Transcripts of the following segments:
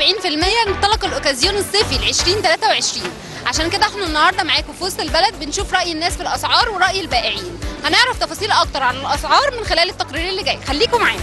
انطلق الاوكازيون الصيفي ل 2023 عشان كده احنا النهارده معاكم في وسط البلد بنشوف راي الناس في الاسعار وراي البائعين هنعرف تفاصيل اكتر عن الاسعار من خلال التقرير اللي جاي خليكم معانا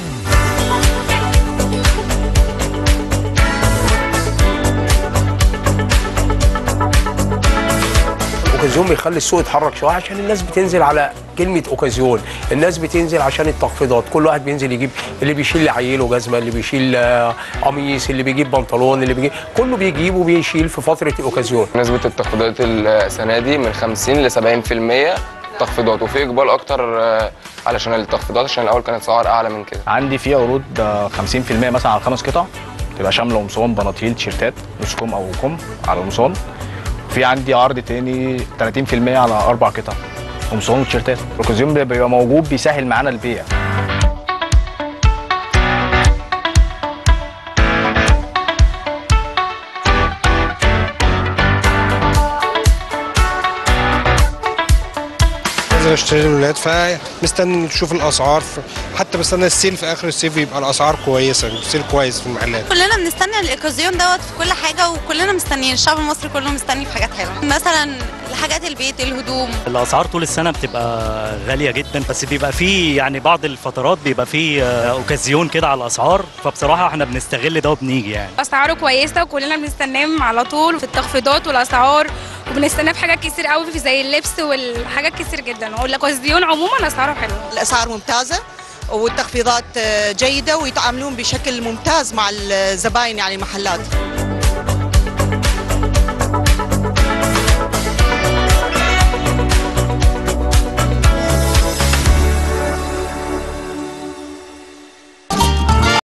اوكازيون بيخلي السوق يتحرك شويه عشان الناس بتنزل على كلمه اوكازيون الناس بتنزل عشان التخفيضات كل واحد بينزل يجيب اللي بيشيل لعيله جزمه اللي بيشيل آه، قميص اللي بيجيب بنطلون اللي بيجيب كله بيجيب وبيشيل في فتره الاوكازيون نسبة التخفيضات السنة دي من 50 ل 70% تخفيضات وفي إقبال أكتر آه، علشان التخفيضات عشان الأول كانت أسعار أعلى من كده عندي في عروض آه، 50% مثلا على خمس قطع تبقى شامله قمصان بناطيل تيشيرتات نص كم او كم على قمصان في عندي عرض تاني 30% على اربع قطع قمصان وتيشيرتات الاوكازيون بيبقى موجود بيسهل معانا البيع لازم اشتري للولاد فمستني نشوف الاسعار ف- حتى بستنى السيل في اخر الصيف يبقى الاسعار كويسه السيل كويس في المحلات كلنا بنستنى الايكوزيون دوت في كل حاجه وكلنا مستنيين الشعب المصري كله مستني في حاجات حلوه مثلا حاجات البيت الهدوم الاسعار طول السنه بتبقى غاليه جدا بس بيبقى في يعني بعض الفترات بيبقى في آه، اوكازيون كده على الاسعار فبصراحه احنا بنستغل ده وبنيجي يعني اسعاره كويسه وكلنا بنستناه على طول في التخفيضات والاسعار وبنستناه في حاجات كتير قوي في زي اللبس والحاجات كتير جدا والاكوزيون عموما اسعاره حلوه الاسعار ممتازه والتخفيضات جيده ويتعاملون بشكل ممتاز مع الزباين يعني المحلات